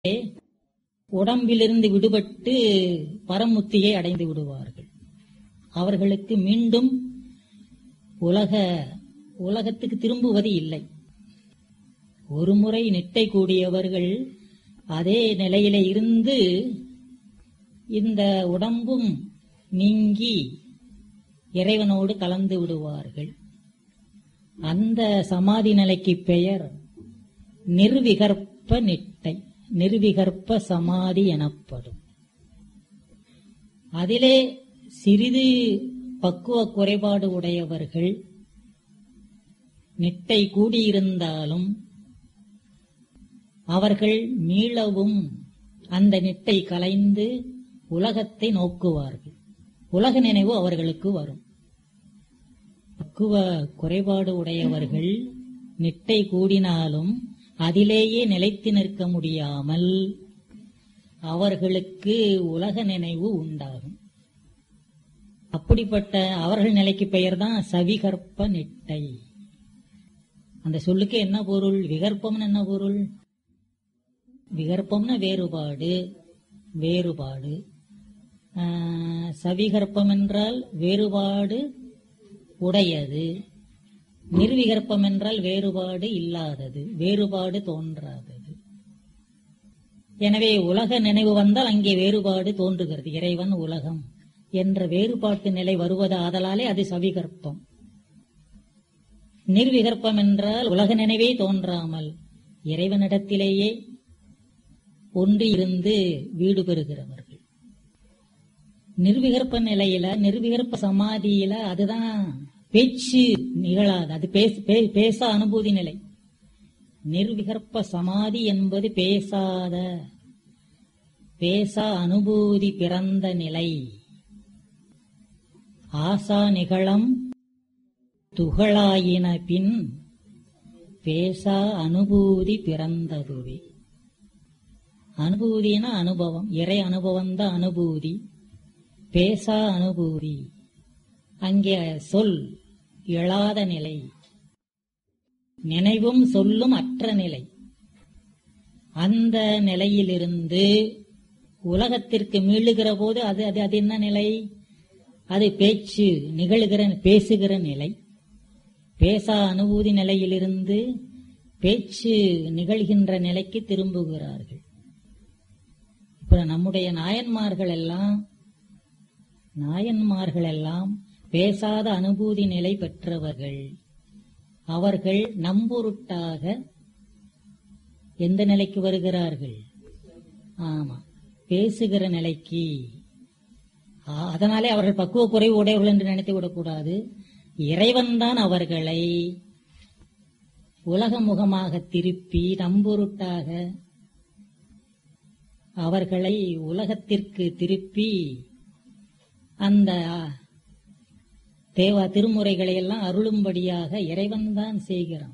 உடம்பிலிருந்து விடுபட்டு பரமுத்தியை அடைந்து விடுவார்கள் அவர்களுக்கு மீண்டும் உலக உலகத்துக்கு திரும்புவது இல்லை ஒருமுறை நிட்டை கூடியவர்கள் அதே நிலையிலே இருந்து இந்த உடம்பும் நீங்கி இறைவனோடு கலந்து விடுவார்கள் அந்த சமாதி நிலைக்கு பெயர் நிர்விகற்ப நிட்டை நிர்விகற்ப சமாதி எனப்படும் அதிலே சிறிது பக்குவ குறைபாடு உடையவர்கள் நிட்டை கூடியிருந்தாலும் அவர்கள் மீளவும் அந்த நிட்டை கலைந்து உலகத்தை நோக்குவார்கள் உலக நினைவு அவர்களுக்கு வரும் பக்குவ குறைபாடு உடையவர்கள் நிட்டை கூடினாலும் அதிலேயே நிலைத்து நிற்க முடியாமல் அவர்களுக்கு உலக நினைவு உண்டாகும் அப்படிப்பட்ட அவர்கள் நிலைக்கு பெயர்தான் சவிகற்ப நிட்டை அந்த சொல்லுக்கு என்ன பொருள் விகற்பம்னு என்ன பொருள் விகற்பம்னா வேறுபாடு வேறுபாடு ஆஹ், சவிகற்பம் என்றால் வேறுபாடு உடையது நிர்விகற்பம் என்றால் வேறுபாடு இல்லாதது வேறுபாடு தோன்றாதது எனவே உலக நினைவு வந்தால் அங்கே வேறுபாடு தோன்றுகிறது இறைவன் உலகம் என்ற வேறுபாட்டு நிலை வருவது ஆதலாலே அது சவிகற்பம் நிர்விகற்பம் என்றால் உலக நினைவே தோன்றாமல் இறைவனிடத்திலேயே ஒன்று இருந்து வீடு பெறுகிறவர்கள் நிர்விகற்ப நிலையில நிர்விகற்ப சமாதியில அதுதான் பேச்சு நிகழாது அது பேச பே- பேச அனுபூதி நிலை நிர்விகற்ப சமாதி என்பது பேசாத பேசா அனுபூதி பிறந்த நிலை ஆசா நிகழம் துகளாயின பின் பேசா அனுபூதி பிறந்ததுவே அனுபூதினா அனுபவம் இறை அனுபவம் தான் அனுபூதி பேசா அனுபூதி அங்கே சொல் எழாத நிலை நினைவும் சொல்லும் அற்ற நிலை அந்த நிலையிலிருந்து உலகத்திற்கு மீளுகிற போது அது அது அது என்ன நிலை அது பேச்சு நிகழுகிற பேசுகிற நிலை பேசா அனுபூதி நிலையிலிருந்து பேச்சு நிகழ்கின்ற நிலைக்கு திரும்புகிறார்கள் இப்ப நம்முடைய நாயன்மார்கள் எல்லாம் நாயன்மார்கள் எல்லாம் பேசாத அனுபூதி நிலை பெற்றவர்கள் அவர்கள் நம்பொருட்டாக எந்த நிலைக்கு வருகிறார்கள் ஆமா பேசுகிற நிலைக்கு ஆ, அதனாலே அவர்கள் பக்குவ குறைவு உடையவர்கள் என்று நினைத்து விடக்கூடாது இறைவன்தான் அவர்களை உலக முகமாக திருப்பி நம்பொருட்டாக அவர்களை உலகத்திற்கு திருப்பி அந்த தேவா திருமுறைகளை எல்லாம் அருளும்படியாக இறைவன்தான் செய்கிறான்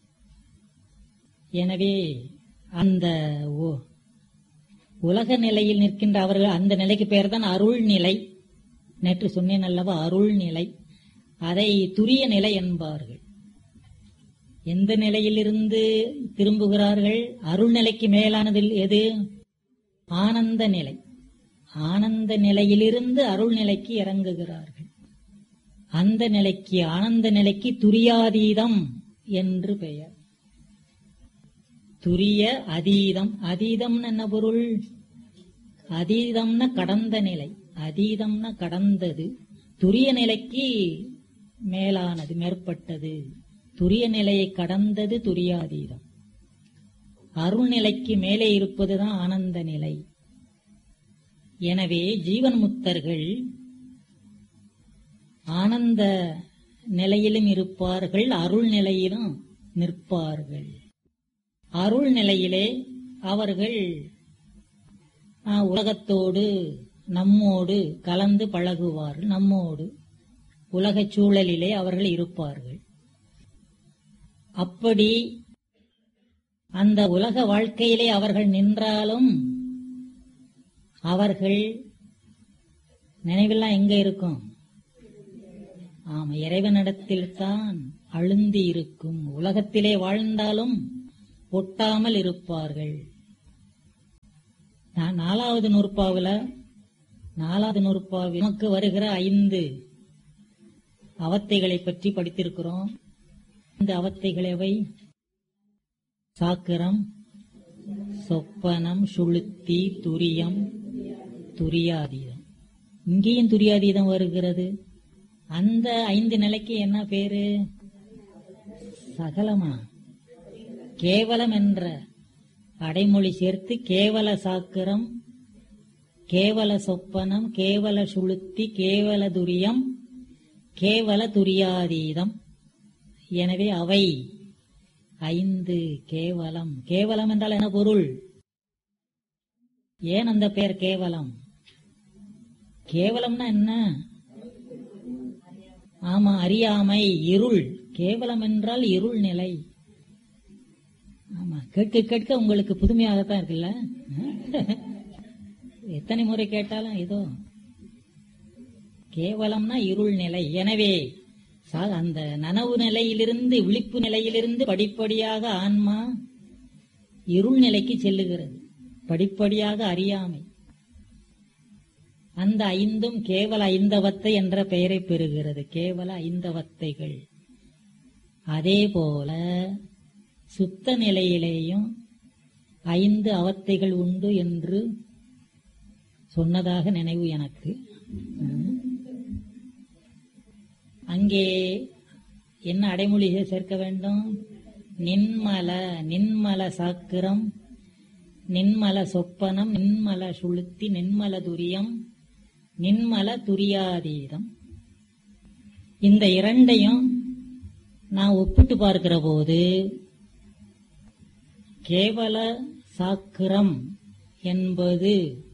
எனவே அந்த உ- உலக நிலையில் நிற்கின்ற அவர்கள் அந்த நிலைக்கு பெயர் தான் அருள் நிலை நேற்று சொன்னேன் அல்லவா அருள் நிலை அதை துரிய நிலை என்பார்கள் எந்த நிலையிலிருந்து திரும்புகிறார்கள் அருள் நிலைக்கு மேலானதில் எது ஆனந்த நிலை ஆனந்த நிலையிலிருந்து அருள் நிலைக்கு இறங்குகிறார்கள் அந்த நிலைக்கு ஆனந்த நிலைக்கு துரியாதீதம் என்று பெயர் துரிய அதீதம் அதீதம்னு என்ன பொருள் அதீதம்னா கடந்த நிலை அதீதம்னா கடந்தது துரிய நிலைக்கு மேலானது மேற்பட்டது துரிய நிலையை கடந்தது துரியாதீதம் அருள் நிலைக்கு மேலே இருப்பதுதான் ஆனந்த நிலை எனவே ஜீவன் முக்தர்கள் ஆனந்த நிலையிலும் இருப்பார்கள் அருள் நிலையிலும் நிற்பார்கள் அருள் நிலையிலே அவர்கள் ஆ, உலகத்தோடு நம்மோடு கலந்து பழகுவார்கள் நம்மோடு உலகச் சூழலிலே அவர்கள் இருப்பார்கள் அப்படி அந்த உலக வாழ்க்கையிலே அவர்கள் நின்றாலும் அவர்கள் நினைவெல்லாம் எங்க இருக்கும் ஆமா இறைவனிடத்தில் தான் அழுந்தி இருக்கும் உலகத்திலே வாழ்ந்தாலும் ஒட்டாமல் இருப்பார்கள் நா- நாலாவது நூற்பாவில் நாலாவது நூற்பாவில் நமக்கு வருகிற ஐந்து அவத்தைகளை பற்றி படித்திருக்கிறோம் இந்த அவத்தைகள் எவை சாக்கிரம் சொப்பனம் சுளுத்தி துரியம் துரியாதீதம் இங்கேயும் துரியாதீதம் வருகிறது அந்த ஐந்து நிலைக்கு என்ன பேரு சகலமா கேவலம் என்ற அடைமொழி சேர்த்து கேவல சாக்கிரம் கேவல சொப்பனம் கேவல சுளுத்தி கேவல துரியம் கேவல துரியாதீதம் எனவே அவை ஐந்து கேவலம் கேவலம் என்றால் என்ன பொருள் ஏன் அந்த பெயர் கேவலம் கேவலம்னா என்ன ஆமா அறியாமை இருள் கேவலம் என்றால் இருள் நிலை ஆமா கேட்க கேட்க உங்களுக்கு புதுமையாகத்தான் இருக்குல்ல எத்தனை முறை கேட்டாலும் ஏதோ கேவலம்னா இருள் நிலை எனவே சா- அந்த நனவு நிலையிலிருந்து விழிப்பு நிலையிலிருந்து படிப்படியாக ஆன்மா இருள் நிலைக்கு செல்லுகிறது படிப்படியாக அறியாமை அந்த ஐந்தும் கேவல ஐந்தவத்தை என்ற பெயரை பெறுகிறது கேவல ஐந்தவத்தைகள் அதே போல சுத்த நிலையிலேயும் ஐந்து அவத்தைகள் உண்டு என்று சொன்னதாக நினைவு எனக்கு ம். அங்கே என்ன அடைமொழி சேர்க்க வேண்டும் நின்மல நின்மல சாக்கிரம் நின்மல சொப்பனம் நின்மல சுளுத்தி நின்மல துரியம் நின்மல துரியாதீதம் இந்த இரண்டையும் நான் ஒப்பிட்டு பார்க்கிற போது கேவல சாக்கிரம் என்பது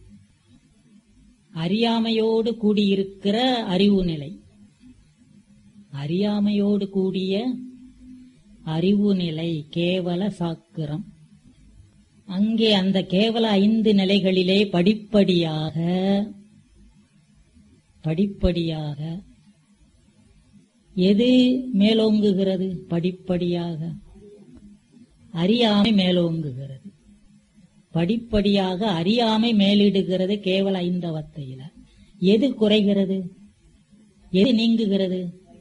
அறியாமையோடு கூடியிருக்கிற அறிவு நிலை அறியாமையோடு கூடிய அறிவு நிலை கேவல சாக்கிரம் அங்கே அந்த கேவல ஐந்து நிலைகளிலே படிப்படியாக படிப்படியாக எது மேலோங்குகிறது படிப்படியாக அறியாமை மேலோங்குகிறது படிப்படியாக அறியாமை மேலிடுகிறது கேவல ஐந்தவத்தையில எது குறைகிறது எது நீங்குகிறது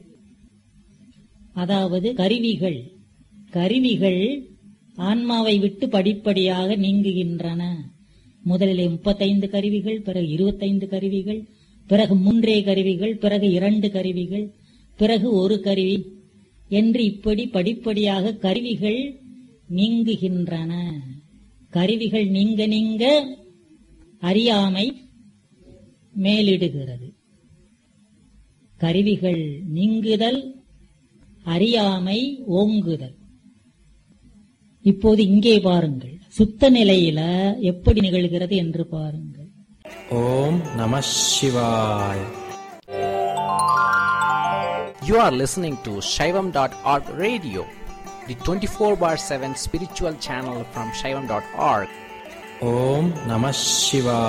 அதாவது கருவிகள் கருவிகள் ஆன்மாவை விட்டு படிப்படியாக நீங்குகின்றன முதலிலே முப்பத்தைந்து கருவிகள் பிறகு இருபத்தைந்து கருவிகள் பிறகு மூன்றே கருவிகள் பிறகு இரண்டு கருவிகள் பிறகு ஒரு கருவி என்று இப்படி படிப்படியாக கருவிகள் நீங்குகின்றன கருவிகள் நீங்க நீங்க அறியாமை மேலிடுகிறது கருவிகள் நீங்குதல் அறியாமை ஓங்குதல் இப்போது இங்கே பாருங்கள் சுத்த நிலையில எப்படி நிகழ்கிறது என்று பாருங்கள் ஓம் நம சிவாய் You are listening to Shaivam.org radio, the 24 bar 7 spiritual channel from Shaivam.org. ஓம் நம சிவாய்